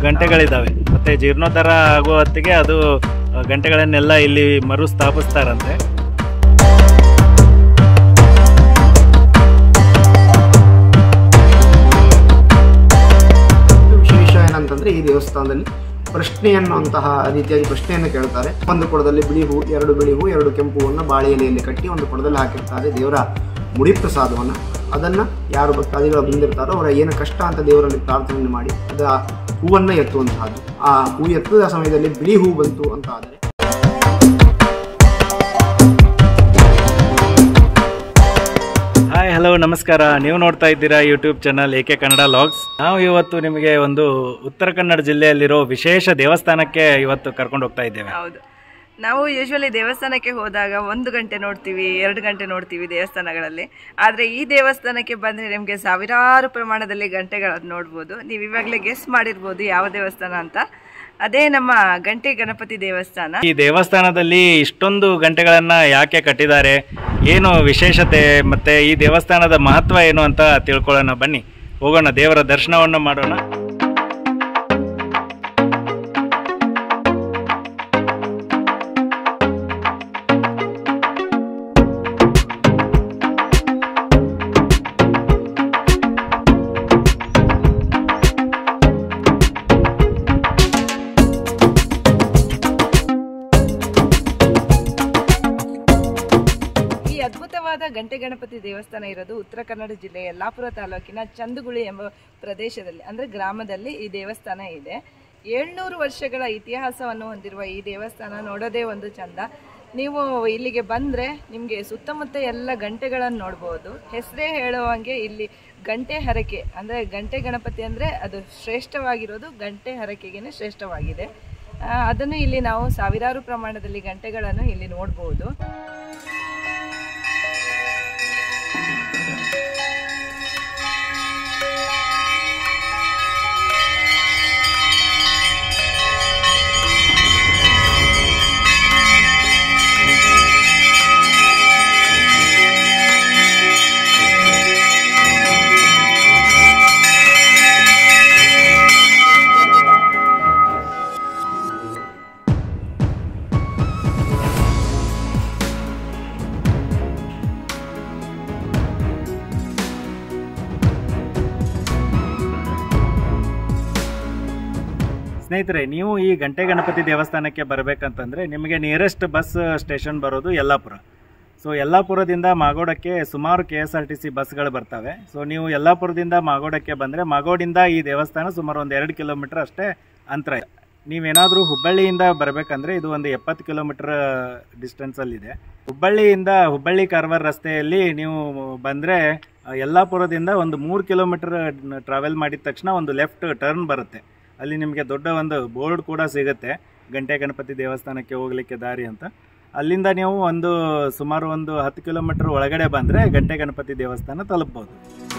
ಗಂಟೆಗಳಿದ್ದಾವೆ ಮತ್ತು ಜೀರ್ಣೋದ್ಧಾರ ಆಗೋ ಹೊತ್ತಿಗೆ ಅದು ಆ, ಗಂಟೆಗಳನ್ನೆಲ್ಲ ಇಲ್ಲಿ ಮರು ಸ್ಥಾಪಿಸ್ತಾರಂತೆ ಇದು ವಿಶೇಷ ಏನಂತಂದ್ರೆ ಈ ದೇವಸ್ಥಾನದಲ್ಲಿ ಪ್ರಶ್ನೆ ಅನ್ನುವಂತಹ ರೀತಿಯಾಗಿ ಪ್ರಶ್ನೆಯನ್ನು ಕೇಳ್ತಾರೆ ಒಂದು ಕೊಡದಲ್ಲಿ ಬಿಳಿ ಹೂ ಎರಡು ಬಿಳಿ ಹೂ ಎರಡು ಕೆಂಪು ಹೂವನ್ನು ಬಾಳೆ ಎಲೆಯಲ್ಲಿ ಕಟ್ಟಿ ಒಂದು ಕೊಡದಲ್ಲಿ ಹಾಕಿರ್ತಾರೆ ದೇವರ ಮುಡಿ ಪ್ರಸಾದವನ್ನು ಅದನ್ನು ಯಾರು ಭಕ್ತಾದಿಗಳು ಬಂದಿರ್ತಾರೋ ಅವರ ಏನು ಕಷ್ಟ ಅಂತ ದೇವರಲ್ಲಿ ಪ್ರಾರ್ಥನೆ ಮಾಡಿ ಅದು ಆ ಹೂವನ್ನು ಎತ್ತುವಂತಹದ್ದು ಆ ಹೂ ಎತ್ತದ ಸಮಯದಲ್ಲಿ ಬಿಳಿ ಹೂ ಬಂತು ಅಂತ ಆದರೆ ಹಾಯ್ ಹಲೋ ನಮಸ್ಕಾರ ನೀವು ನೋಡ್ತಾ ಇದ್ದೀರಾ YouTube channel AK Kannada logs ನಾವು ಇವತ್ತು ನಿಮಗೆ ಒಂದು ಉತ್ತರ ಕನ್ನಡ ಜಿಲ್ಲೆಯಲ್ಲಿರೋ ವಿಶೇಷ ದೇವಸ್ಥಾನಕ್ಕೆ ಇವತ್ತು ಕರ್ಕೊಂಡು ಹೋಗ್ತಾ ಇದ್ದೇವೆ ಹೌದು ನಾವು ಯೂಶ್ವಲಿ ದೇವಸ್ಥಾನಕ್ಕೆ ಹೋದಾಗ ಒಂದು ಗಂಟೆ ನೋಡ್ತೀವಿ ಎರಡು ಗಂಟೆ ನೋಡ್ತೀವಿ ದೇವಸ್ಥಾನಗಳಲ್ಲಿ ಆದರೆ ಈ ದೇವಸ್ಥಾನಕ್ಕೆ ಬಂದರೆ ನಿಮಗೆ ಸಾವಿರಾರು ಪ್ರಮಾಣದಲ್ಲಿ ಗಂಟೆಗಳನ್ನು ನೋಡ್ಬೋದು ನೀವು ಇವಾಗಲೇ ಗೆಸ್ ಮಾಡಿರ್ಬೋದು ಯಾವ ದೇವಸ್ಥಾನ ಅಂತ ಅದೇ ನಮ್ಮ ಗಂಟೆ ಗಣಪತಿ ದೇವಸ್ಥಾನ ಈ ದೇವಸ್ಥಾನದಲ್ಲಿ ಇಷ್ಟೊಂದು ಗಂಟೆಗಳನ್ನ ಯಾಕೆ ಕಟ್ಟಿದ್ದಾರೆ ಏನು ವಿಶೇಷತೆ ಮತ್ತೆ ಈ ದೇವಸ್ಥಾನದ ಮಹತ್ವ ಏನು ಅಂತ ತಿಳ್ಕೊಳ್ಳೋಣ ಬನ್ನಿ ಹೋಗೋಣ ದೇವರ ದರ್ಶನವನ್ನು ಮಾಡೋಣ ಈ ಅದ್ಭುತವಾದ ಗಂಟೆ ಗಣಪತಿ ದೇವಸ್ಥಾನ ಇರೋದು ಉತ್ತರ ಕನ್ನಡ ಜಿಲ್ಲೆಯ ಯಲ್ಲಾಪುರ ತಾಲೂಕಿನ ಚಂದುಗುಳಿ ಎಂಬ ಪ್ರದೇಶದಲ್ಲಿ ಅಂದರೆ ಗ್ರಾಮದಲ್ಲಿ ಈ ದೇವಸ್ಥಾನ ಇದೆ ಏಳ್ನೂರು ವರ್ಷಗಳ ಇತಿಹಾಸವನ್ನು ಹೊಂದಿರುವ ಈ ದೇವಸ್ಥಾನ ನೋಡೋದೇ ಒಂದು ಚಂದ ನೀವು ಇಲ್ಲಿಗೆ ಬಂದರೆ ನಿಮಗೆ ಸುತ್ತಮುತ್ತ ಎಲ್ಲ ಗಂಟೆಗಳನ್ನು ನೋಡ್ಬೋದು ಹೆಸರೇ ಹೇಳುವಂಗೆ ಇಲ್ಲಿ ಗಂಟೆ ಹರಕೆ ಅಂದರೆ ಗಂಟೆ ಗಣಪತಿ ಅಂದರೆ ಅದು ಶ್ರೇಷ್ಠವಾಗಿರೋದು ಗಂಟೆ ಹರಕೆಗೇನೆ ಶ್ರೇಷ್ಠವಾಗಿದೆ ಆ, ಅದನ್ನು ಇಲ್ಲಿ ನಾವು ಸಾವಿರಾರು ಪ್ರಮಾಣದಲ್ಲಿ ಗಂಟೆಗಳನ್ನು ಇಲ್ಲಿ ನೋಡ್ಬೋದು ಸ್ನೇಹಿತರೆ ನೀವು ಈ ಗಂಟೆ ಗಣಪತಿ ದೇವಸ್ಥಾನಕ್ಕೆ ಬರಬೇಕಂತಂದ್ರೆ ನಿಮಗೆ ನಿಯರೆಸ್ಟ್ ಬಸ್ ಸ್ಟೇಷನ್ ಬರೋದು ಯಲ್ಲಾಪುರ ಸೊ ಯಲ್ಲಾಪುರದಿಂದ ಮಾಗೋಡಕ್ಕೆ ಸುಮಾರು K S R T C ಬಸ್ಗಳು ಬರ್ತವೆ ಸೊ ನೀವು ಯಲ್ಲಾಪುರದಿಂದ ಮಾಗೋಡಕ್ಕೆ ಬಂದರೆ ಮಾಗೋಡಿಂದ ಈ ದೇವಸ್ಥಾನ ಸುಮಾರು ಒಂದು ಎರಡು ಕಿಲೋಮೀಟರ್ ಅಷ್ಟೇ ಅಂತರ ಇದೆ ನೀವೇನಾದರೂ ಹುಬ್ಬಳ್ಳಿಯಿಂದ ಬರಬೇಕಂದ್ರೆ ಇದು ಒಂದು ಎಪ್ಪತ್ತು ಕಿಲೋಮೀಟರ್ ಡಿಸ್ಟೆನ್ಸಲ್ಲಿದೆ ಹುಬ್ಬಳ್ಳಿಯಿಂದ ಹುಬ್ಬಳ್ಳಿ ಕಾರವಾರ ರಸ್ತೆಯಲ್ಲಿ ನೀವು ಬಂದರೆ ಯಲ್ಲಾಪುರದಿಂದ ಒಂದು ಮೂರು ಕಿಲೋಮೀಟರ್ ಟ್ರಾವೆಲ್ ಮಾಡಿದ ತಕ್ಷಣ ಒಂದು ಲೆಫ್ಟ್ ಟರ್ನ್ ಬರುತ್ತೆ ಅಲ್ಲಿ ನಿಮಗೆ ದೊಡ್ಡ ಒಂದು ಬೋರ್ಡ್ ಕೂಡ ಸಿಗುತ್ತೆ ಗಂಟೆ ಗಣಪತಿ ದೇವಸ್ಥಾನಕ್ಕೆ ಹೋಗ್ಲಿಕ್ಕೆ ದಾರಿ ಅಂತ ಅಲ್ಲಿಂದ ನೀವು ಒಂದು ಸುಮಾರು ಒಂದು ಹತ್ತು ಕಿಲೋಮೀಟರ್ ಒಳಗಡೆ ಬಂದರೆ ಗಂಟೆ ಗಣಪತಿ ದೇವಸ್ಥಾನ ತಲುಪ್ಬೋದು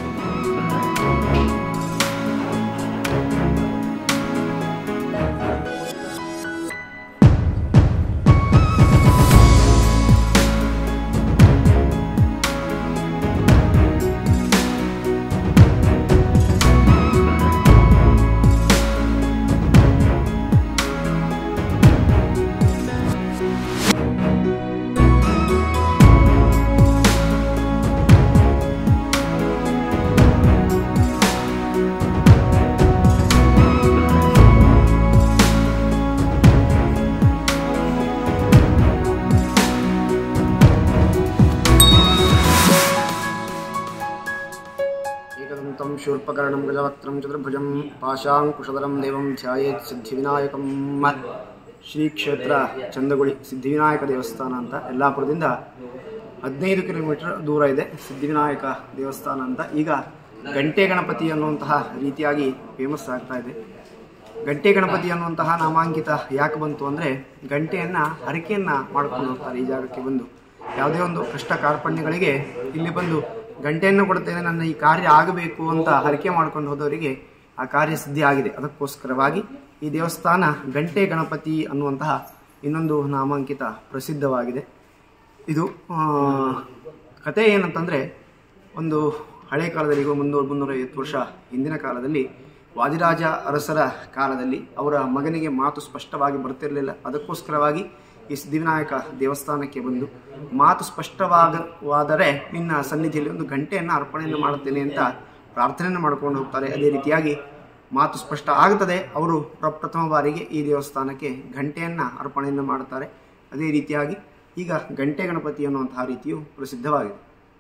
ಏಕದಂತಂ ಶೂರ್ಪಕರ್ಣಂ ಗಜವಕ್ತ್ರಂ ಚತುರ್ಭುಜಂ ಪಾಶಾಂಕುಶಧರಂ ದೇವಂ ಧ್ಯಾಯೇತ್ ಸಿದ್ಧಿವಿನಾಯಕಂ ಶ್ರೀ ಕ್ಷೇತ್ರ ಚಂದಗುಳಿ ಸಿದ್ಧಿವಿನಾಯಕ ದೇವಸ್ಥಾನ ಅಂತ ಯಲ್ಲಾಪುರದಿಂದ ಹದಿನೈದು ಕಿಲೋಮೀಟರ್ ದೂರ ಇದೆ ಸಿದ್ಧಿವಿನಾಯಕ ದೇವಸ್ಥಾನ ಅಂತ ಈಗ ಗಂಟೆ ಗಣಪತಿ ಅನ್ನುವಂತಹ ರೀತಿಯಾಗಿ ಫೇಮಸ್ ಆಗ್ತಾ ಇದೆ ಗಂಟೆ ಗಣಪತಿ ಅನ್ನುವಂತಹ ನಾಮಾಂಕಿತ ಯಾಕೆ ಬಂತು ಅಂದರೆ ಗಂಟೆಯನ್ನು ಹರಕೆಯನ್ನು ಮಾಡ್ಕೊಂಡು ಹೋಗ್ತಾರೆ ಈ ಜಾಗಕ್ಕೆ ಬಂದು ಯಾವುದೇ ಒಂದು ಕಷ್ಟ ಕಾರ್ಪಣ್ಯಗಳಿಗೆ ಇಲ್ಲಿ ಬಂದು ಗಂಟೆಯನ್ನು ಕೊಡ್ತೇನೆ ನನ್ನ ಈ ಕಾರ್ಯ ಆಗಬೇಕು ಅಂತ ಹರಕೆ ಮಾಡ್ಕೊಂಡು ಹೋದವರಿಗೆ ಆ ಕಾರ್ಯ ಸಿದ್ಧಿ ಆಗಿದೆ ಅದಕ್ಕೋಸ್ಕರವಾಗಿ ಈ ದೇವಸ್ಥಾನ ಗಂಟೆ ಗಣಪತಿ ಅನ್ನುವಂತಹ ಇನ್ನೊಂದು ನಾಮಾಂಕಿತ ಪ್ರಸಿದ್ಧವಾಗಿದೆ ಇದು ಆ, ಕತೆ ಏನಂತಂದರೆ ಒಂದು ಹಳೆ ಕಾಲದಲ್ಲಿ ಈಗ ಮುನ್ನೂರು ಮುನ್ನೂರೈವತ್ತು ವರ್ಷ ಹಿಂದಿನ ಕಾಲದಲ್ಲಿ ವಾದಿರಾಜ ಅರಸರ ಕಾಲದಲ್ಲಿ ಅವರ ಮಗನಿಗೆ ಮಾತು ಸ್ಪಷ್ಟವಾಗಿ ಬರ್ತಿರಲಿಲ್ಲ ಅದಕ್ಕೋಸ್ಕರವಾಗಿ ಈ ಸಿದ್ಧಿವಿನಾಯಕ ದೇವಸ್ಥಾನಕ್ಕೆ ಬಂದು ಮಾತು ಸ್ಪಷ್ಟವಾಗವಾದರೆ ನಿನ್ನ ಸನ್ನಿಧಿಯಲ್ಲಿ ಒಂದು ಗಂಟೆಯನ್ನು ಅರ್ಪಣೆಯನ್ನು ಮಾಡುತ್ತೇನೆ ಅಂತ ಪ್ರಾರ್ಥನೆಯನ್ನು ಮಾಡ್ಕೊಂಡು ಹೋಗ್ತಾರೆ ಅದೇ ರೀತಿಯಾಗಿ ಮಾತು ಸ್ಪಷ್ಟ ಆಗುತ್ತದೆ ಅವರು ಪ್ರಪ್ರಥಮ ಬಾರಿಗೆ ಈ ದೇವಸ್ಥಾನಕ್ಕೆ ಗಂಟೆಯನ್ನು ಅರ್ಪಣೆಯನ್ನು ಮಾಡುತ್ತಾರೆ ಅದೇ ರೀತಿಯಾಗಿ ಈಗ ಗಂಟೆ ಗಣಪತಿ ಅನ್ನುವಂತಹ ರೀತಿಯು ಪ್ರಸಿದ್ಧವಾಗಿದೆ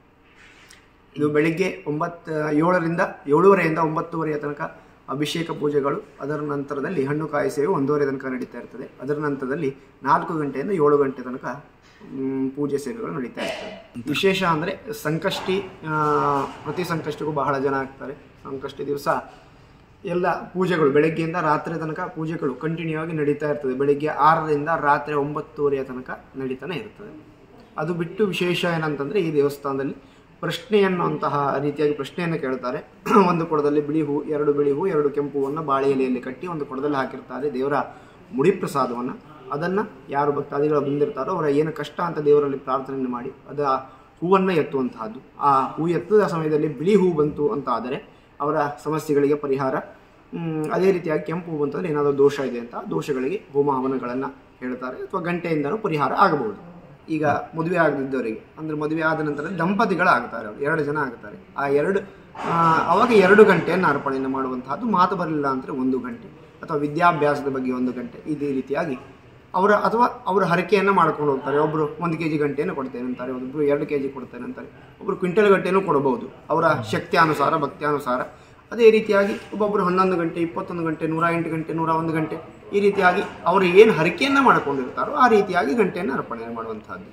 ಇದು ಬೆಳಿಗ್ಗೆ ಒಂಬತ್ತು ಏಳರಿಂದ ಏಳುವರೆಯಿಂದ ಒಂಬತ್ತುವರೆಯ ತನಕ ಅಭಿಷೇಕ ಪೂಜೆಗಳು ಅದರ ನಂತರದಲ್ಲಿ ಹಣ್ಣು ಕಾಯಿ ಸೇವೆ ಒಂದೂವರೆ ತನಕ ನಡೀತಾ ಇರ್ತದೆ ಅದರ ನಂತರದಲ್ಲಿ ನಾಲ್ಕು ಗಂಟೆಯಿಂದ ಏಳು ಗಂಟೆ ತನಕ ಮ್, ಪೂಜೆ ಸೇವೆಗಳು ನಡೀತಾ ಇರ್ತದೆ ವಿಶೇಷ ಅಂದರೆ ಸಂಕಷ್ಟಿ ಆ, ಪ್ರತಿ ಸಂಕಷ್ಟಿಗೂ ಬಹಳ ಜನ ಆಗ್ತಾರೆ ಸಂಕಷ್ಟಿ ದಿವಸ ಎಲ್ಲ ಪೂಜೆಗಳು ಬೆಳಗ್ಗೆಯಿಂದ ರಾತ್ರಿ ತನಕ ಪೂಜೆಗಳು ಕಂಟಿನ್ಯೂ ಆಗಿ ನಡೀತಾ ಇರ್ತದೆ ಬೆಳಿಗ್ಗೆ ಆರರಿಂದ ರಾತ್ರಿ ಒಂಬತ್ತುವರೆಯ ತನಕ ನಡೀತಾನೆ ಇರ್ತದೆ ಅದು ಬಿಟ್ಟು ವಿಶೇಷ ಏನಂತಂದರೆ ಈ ದೇವಸ್ಥಾನದಲ್ಲಿ ಪ್ರಶ್ನೆ ಅನ್ನುವಂತಹ ರೀತಿಯಾಗಿ ಪ್ರಶ್ನೆಯನ್ನು ಕೇಳ್ತಾರೆ ಒಂದು ಕೊಡದಲ್ಲಿ ಬಿಳಿ ಹೂ ಎರಡು ಬಿಳಿ ಹೂ ಎರಡು ಕೆಂಪು ಹೂವನ್ನು ಬಾಳೆ ಎಲೆಯಲ್ಲಿ ಕಟ್ಟಿ ಒಂದು ಕೊಡದಲ್ಲಿ ಹಾಕಿರ್ತಾರೆ ದೇವರ ಮುಡಿ ಪ್ರಸಾದವನ್ನು ಅದನ್ನು ಯಾರು ಭಕ್ತಾದಿಗಳು ಬಂದಿರ್ತಾರೋ ಅವರ ಏನು ಕಷ್ಟ ಅಂತ ದೇವರಲ್ಲಿ ಪ್ರಾರ್ಥನೆಯನ್ನು ಮಾಡಿ ಅದ ಹೂವನ್ನು ಎತ್ತುವಂತಹದ್ದು ಆ ಹೂ ಎತ್ತದ ಸಮಯದಲ್ಲಿ ಬಿಳಿ ಹೂ ಬಂತು ಅಂತ ಆದರೆ ಅವರ ಸಮಸ್ಯೆಗಳಿಗೆ ಪರಿಹಾರ ಮ್, ಅದೇ ರೀತಿಯಾಗಿ ಕೆಂಪು ಹೂ ಬಂತಂದ್ರೆ ಏನಾದರೂ ದೋಷ ಇದೆ ಅಂತ ಆ ದೋಷಗಳಿಗೆ ಹೋಮ ಹವನಗಳನ್ನು ಹೇಳ್ತಾರೆ ಅಥವಾ ಗಂಟೆಯಿಂದನೂ ಪರಿಹಾರ ಆಗಬಹುದು ಈಗ ಮದುವೆ ಆಗದಿದ್ದವರಿಗೆ ಅಂದರೆ ಮದುವೆ ಆದ ನಂತರ ದಂಪತಿಗಳಾಗ್ತಾರೆ ಅವರು ಎರಡು ಜನ ಆಗ್ತಾರೆ ಆ ಎರಡು ಆ, ಅವಾಗ ಎರಡು ಗಂಟೆಯನ್ನು ಅರ್ಪಣೆಯನ್ನು ಮಾಡುವಂತಹದ್ದು ಮಾತು ಬರಲಿಲ್ಲ ಅಂದರೆ ಒಂದು ಗಂಟೆ ಅಥವಾ ವಿದ್ಯಾಭ್ಯಾಸದ ಬಗ್ಗೆ ಒಂದು ಗಂಟೆ ಇದೇ ರೀತಿಯಾಗಿ ಅವರ ಅಥವಾ ಅವರ ಹರಕೆಯನ್ನು ಮಾಡ್ಕೊಂಡು ಹೋಗ್ತಾರೆ ಒಬ್ಬರು ಒಂದು ಕೆ ಜಿ ಗಂಟೆಯನ್ನು ಕೊಡ್ತೇನೆ ಅಂತಾರೆ ಒಬ್ಬರು ಎರಡು ಕೆ ಜಿ ಕೊಡ್ತೇನೆ ಅಂತಾರೆ ಒಬ್ಬರು ಕ್ವಿಂಟಲ್ ಗಂಟೆನೂ ಕೊಡಬಹುದು ಅವರ ಶಕ್ತಿಯಾನುಸಾರ ಭಕ್ತಿಯಾನುಸಾರ ಅದೇ ರೀತಿಯಾಗಿ ಒಬ್ಬೊಬ್ಬರು ಹನ್ನೊಂದು ಗಂಟೆ ಇಪ್ಪತ್ತೊಂದು ಗಂಟೆ ನೂರ ಎಂಟು ಗಂಟೆ ನೂರ ಒಂದು ಗಂಟೆ ಈ ರೀತಿಯಾಗಿ ಅವರು ಏನು ಹರಕೆಯನ್ನು ಮಾಡ್ಕೊಂಡಿರ್ತಾರೋ ಆ ರೀತಿಯಾಗಿ ಗಂಟೆಯನ್ನು ಅರ್ಪಣೆ ಮಾಡುವಂತಹದ್ದು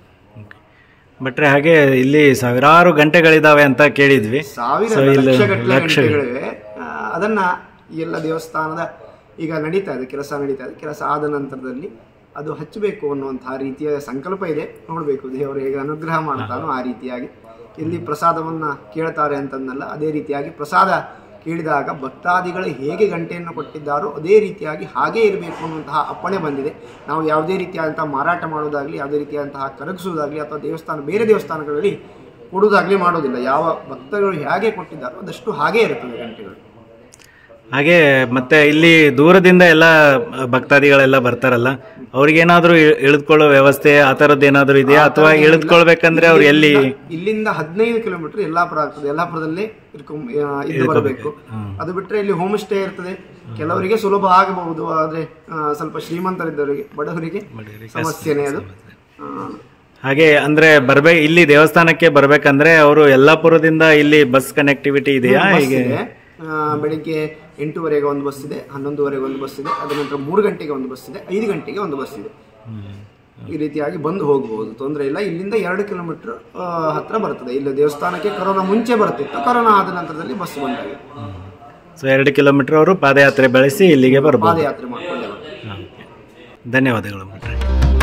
ಭಟ್ರೆ ಹಾಗೆ ಇಲ್ಲಿ ಸಾವಿರಾರು ಗಂಟೆಗಳಿದಾವೆ ಅಂತ ಕೇಳಿದ್ವಿ ಸಾವಿರ So, ಇಲ್ಲಿ ಲಕ್ಷಗಟ್ಟಲೆ ಲಕ್ಷ- ಗಂಟೆಗಳಿವೆ ಆ, ಅದನ್ನ ಈ ಎಲ್ಲ ದೇವಸ್ಥಾನದ ಈಗ ನಡೀತಾ ಇದೆ ಕೆಲಸ ನಡೀತಾ ಇದೆ ಕೆಲಸ ಆದ ನಂತರದಲ್ಲಿ ಅದು ಹಚ್ಚಬೇಕು ಅನ್ನುವಂತಹ ರೀತಿಯ ಸಂಕಲ್ಪ ಇದೆ ನೋಡಬೇಕು ದೇವರು ಹೇಗೆ ಅನುಗ್ರಹ ಮಾಡ್ತಾನೋ ಆ ರೀತಿಯಾಗಿ ಇಲ್ಲಿ ಪ್ರಸಾದವನ್ನ ಕೇಳ್ತಾರೆ ಅಂತಂದಲ್ಲ ಅದೇ ರೀತಿಯಾಗಿ ಪ್ರಸಾದ ಕೇಳಿದಾಗ ಭಕ್ತಾದಿಗಳು ಹೇಗೆ ಗಂಟೆಯನ್ನು ಕೊಟ್ಟಿದ್ದಾರೋ ಅದೇ ರೀತಿಯಾಗಿ ಹಾಗೇ ಇರಬೇಕು ಅನ್ನುವಂತಹ ಅಪ್ಪಣೆ ಬಂದಿದೆ ನಾವು ಯಾವುದೇ ರೀತಿಯಾದಂತಹ ಮಾರಾಟ ಮಾಡೋದಾಗ್ಲಿ ಯಾವುದೇ ರೀತಿಯಾದಂತಹ ಕರಗಿಸೋದಾಗ್ಲಿ ಅಥವಾ ದೇವಸ್ಥಾನ ಬೇರೆ ದೇವಸ್ಥಾನಗಳಲ್ಲಿ ಕೊಡುವುದಾಗ್ಲಿ ಮಾಡೋದಿಲ್ಲ ಯಾವ ಭಕ್ತಗಳು ಹೇಗೆ ಕೊಟ್ಟಿದ್ದಾರೋ ಅದಷ್ಟು ಹಾಗೇ ಇರ್ತದೆ ಗಂಟೆಗಳು ಹಾಗೆ ಮತ್ತೆ ಇಲ್ಲಿ ದೂರದಿಂದ ಎಲ್ಲ ಭಕ್ತಾದಿಗಳೆಲ್ಲ ಬರ್ತಾರಲ್ಲ ಅವ್ರಿಗೇನಾದ್ರೂ ಇ- ಇಳಿದುಕೊಳ್ಳೋ ವ್ಯವಸ್ಥೆ ಆ ಥರದ್ದು ಏನಾದ್ರೂ ಇದೆಯಾ ಅಥವಾ ಇಳಿದುಕೊಳ್ಬೇಕಂದ್ರೆ ಅವ್ರು ಎಲ್ಲಿ ಇಲ್ಲಿಂದ ಹದಿನೈದು ಕಿಲೋಮೀಟರ್ ಯಲ್ಲಾಪುರ ಆಗ್ತದೆ ಯಲ್ಲಾಪುರದಲ್ಲೇ ಇರ್ಕೊಂಡ್ ಆ, ಇದ್ದು ಬರಬೇಕು ಅದು ಬಿಟ್ರೆ ಇಲ್ಲಿ ಹೋಮ್ ಸ್ಟೇ ಇರ್ತದೆ ಕೆಲವರಿಗೆ ಸುಲಭ ಆಗಬಹುದು ಆದ್ರೆ ಆ, ಸ್ವಲ್ಪ ಶ್ರೀಮಂತರಿದ್ದವರಿಗೆ ಬಡವರಿಗೆ ಸಮಸ್ಯೆನೇ ಅದು ಆ, ಹಾಗೆ ಅಂದ್ರೆ ಬರ್ಬೇ ಇಲ್ಲಿ ದೇವಸ್ಥಾನಕ್ಕೆ ಬರ್ಬೇಕಂದ್ರೆ ಅವರು ಯಲ್ಲಾಪುರದಿಂದ ಇಲ್ಲಿ ಬಸ್ ಕನೆಕ್ಟಿವಿಟಿ ಇದೆಯಾ ಬಸ್ ಹೀಗೆ ಇದೆ ಆ, ಬೆಳಿಗ್ಗೆ ಎಂಟೂವರೆಗೆ ಒಂದು ಬಸ್ ಇದೆ ಹನ್ನೊಂದುವರೆಗೆ ಒಂದು ಬಸ್ ಇದೆ ಅದರ ನಂತರ ಮೂರು ಗಂಟೆಗೆ ಒಂದು ಬಸ್ ಇದೆ ಐದು ಗಂಟೆಗೆ ಒಂದು ಬಸ್ ಇದೆ ಈ ರೀತಿಯಾಗಿ ಬಂದು ಹೋಗಬಹುದು ತೊಂದರೆ ಇಲ್ಲ ಇಲ್ಲಿಂದ ಎರಡು ಕಿಲೋಮೀಟರ್ ಹತ್ರ ಬರ್ತದೆ ಇಲ್ಲಿ ದೇವಸ್ಥಾನಕ್ಕೆ ಕರೋನಾ ಮುಂಚೆ ಬರ್ತಿತ್ತು ಕರೋನಾ ಆದ ನಂತರದಲ್ಲಿ ಬಸ್ ಬಂದಾಗಿದೆ ಸೊ ಎರಡು ಕಿಲೋಮೀಟರ್ ಅವರು ಪಾದಯಾತ್ರೆ ಬೆಳೆಸಿ ಇಲ್ಲಿಗೆ ಬರ್ಬೋದು ಪಾದಯಾತ್ರೆ ಮಾಡ್ಕೊಂಡೆ ಬರ್ತಾರೆ. ಹಾ, ಓಕೆ. ಧನ್ಯವಾದಗಳು ಭಟ್ರೆ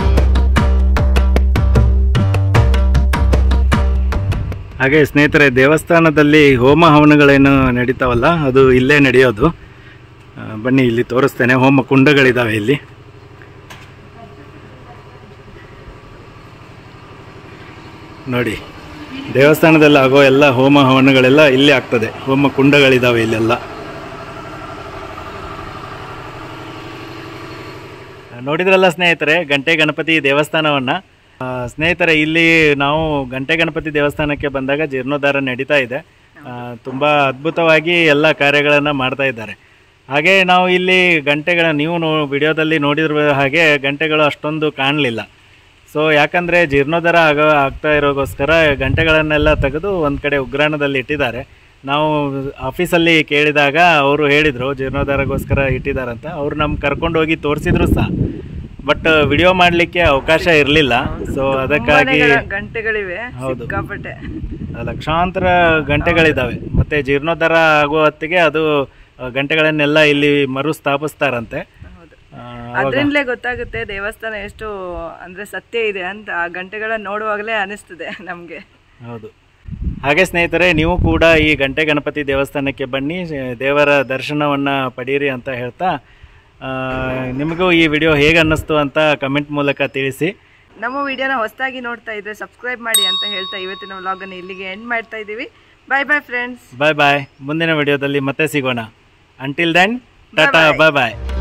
ಹಾಗೆ ಸ್ನೇಹಿತರೆ ದೇವಸ್ಥಾನದಲ್ಲಿ ಹೋಮ ಹವನಗಳೇನು ನಡೀತಾವಲ್ಲ ಅದು ಇಲ್ಲೇ ನಡೆಯೋದು ಆ, ಬನ್ನಿ ಇಲ್ಲಿ ತೋರಿಸ್ತೇನೆ ಹೋಮ ಕುಂಡಗಳಿದಾವೆ ಇಲ್ಲಿ ನೋಡಿ ದೇವಸ್ಥಾನದಲ್ಲಿ ಆಗೋ ಎಲ್ಲ ಹೋಮ ಹವನಗಳೆಲ್ಲ ಇಲ್ಲೇ ಆಗ್ತದೆ ಹೋಮ ಕುಂಡಗಳಿದಾವೆ ಇಲ್ಲೆಲ್ಲ ನೋಡಿದ್ರಲ್ಲ ಸ್ನೇಹಿತರೆ ಗಂಟೆ ಗಣಪತಿ ದೇವಸ್ಥಾನವನ್ನ ಆ, ಸ್ನೇಹಿತರೆ ಇಲ್ಲಿ ನಾವು ಗಂಟೆ ಗಣಪತಿ ದೇವಸ್ಥಾನಕ್ಕೆ ಬಂದಾಗ ಜೀರ್ಣೋದ್ಧಾರ ನಡೀತಾ ಇದೆ ಆ, ತುಂಬಾ ಅದ್ಭುತವಾಗಿ ಎಲ್ಲ ಕಾರ್ಯಗಳನ್ನು ಮಾಡ್ತಾ ಇದ್ದಾರೆ ಹಾಗೆ ನಾವು ಇಲ್ಲಿ ಗಂಟೆಗಳ ನೀವು ನೋ ವಿಡಿಯೋದಲ್ಲಿ ನೋಡಿರುವ ಹಾಗೆ ಗಂಟೆಗಳು ಅಷ್ಟೊಂದು ಕಾಣಲಿಲ್ಲ ಸೊ ಯಾಕಂದರೆ ಜೀರ್ಣೋದ್ಧಾರ ಆಗ ಆಗ್ತಾ ಇರೋಗೋಸ್ಕರ ಗಂಟೆಗಳನ್ನೆಲ್ಲ ತೆಗೆದು ಒಂದು ಕಡೆ ಉಗ್ರಾಣದಲ್ಲಿ ಇಟ್ಟಿದ್ದಾರೆ ನಾವು ಆಫೀಸಲ್ಲಿ ಕೇಳಿದಾಗ ಅವರು ಹೇಳಿದರು ಜೀರ್ಣೋದ್ಧಾರಗೋಸ್ಕರ ಇಟ್ಟಿದ್ದಾರಂತ ಅವ್ರು ನಮ್ಗೆ ಕರ್ಕೊಂಡು ಹೋಗಿ ತೋರಿಸಿದ್ರು ಸಹ ಬಟ್ ವಿಡಿಯೋ ಮಾಡಲಿಕ್ಕೆ ಅವಕಾಶ ಇರಲಿಲ್ಲ ಸೊ ಅದಕ್ಕಾಗಿ ತುಂಬಾನೇ ಗಂಟೆಗಳಿವೆ ಹೌದು. ಸಿಕ್ಕಾಪಟ್ಟೆ ಲಕ್ಷಾಂತರ ಗಂಟೆಗಳಿದ್ದಾವೆ ಮತ್ತೆ ಜೀರ್ಣೋದ್ಧಾರ ಆಗೋ ಹೊತ್ತಿಗೆ ಅದು ಆ, ಗಂಟೆಗಳನ್ನೆಲ್ಲ ಇಲ್ಲಿ ಮರು ಸ್ಥಾಪಿಸ್ತಾರಂತೆ ಹೌದು ಆ, ಅದ್ರಿಂದಲೇ ಗೊತ್ತಾಗುತ್ತೆ ದೇವಸ್ಥಾನ ಎಷ್ಟು ಅಂದ್ರೆ ಸತ್ಯ ಇದೆ ಅಂತ ಆ ಗಂಟೆಗಳನ್ನ ನೋಡುವಾಗಲೇ ಅನಿಸ್ತದೆ ನಮ್ಗೆ ಹೌದು ಹಾಗೆ ಸ್ನೇಹಿತರೆ ನೀವು ಕೂಡ ಈ ಗಂಟೆ ಗಣಪತಿ ದೇವಸ್ಥಾನಕ್ಕೆ ಬನ್ನಿ ಶ- ದೇವರ ದರ್ಶನವನ್ನು ಪಡೀರಿ ಅಂತ ಹೇಳ್ತಾ ಆ, ನಿಮಗೂ ಈ ವಿಡಿಯೋ ಹೇಗೆ ಅನ್ನಿಸ್ತು ಅಂತ ಕಮೆಂಟ್ ಮೂಲಕ ತಿಳಿಸಿ ನಮ್ಮ ವಿಡಿಯೋನ ಹೊಸದಾಗಿ ನೋಡ್ತಾ ಇದ್ರೆ ಸಬ್ಸ್ಕ್ರೈಬ್ ಮಾಡಿ ಅಂತ ಹೇಳ್ತಾ ಇವತ್ತಿನ ವ್ಲಾಗನ್ನು ಇಲ್ಲಿಗೆ ಎಂಡ್ ಮಾಡ್ತಾ ಇದ್ದೀವಿ ಬಾಯ್ ಬಾಯ್ ಫ್ರೆಂಡ್ಸ್ ಬಾಯ್ ಬಾಯ್ ಮುಂದಿನ ವಿಡಿಯೋದಲ್ಲಿ ಮತ್ತೆ ಸಿಗೋಣ ಅಂಟಿಲ್ ದೆನ್ ಟಾಟಾ ಬಾಯ್ ಬಾಯ್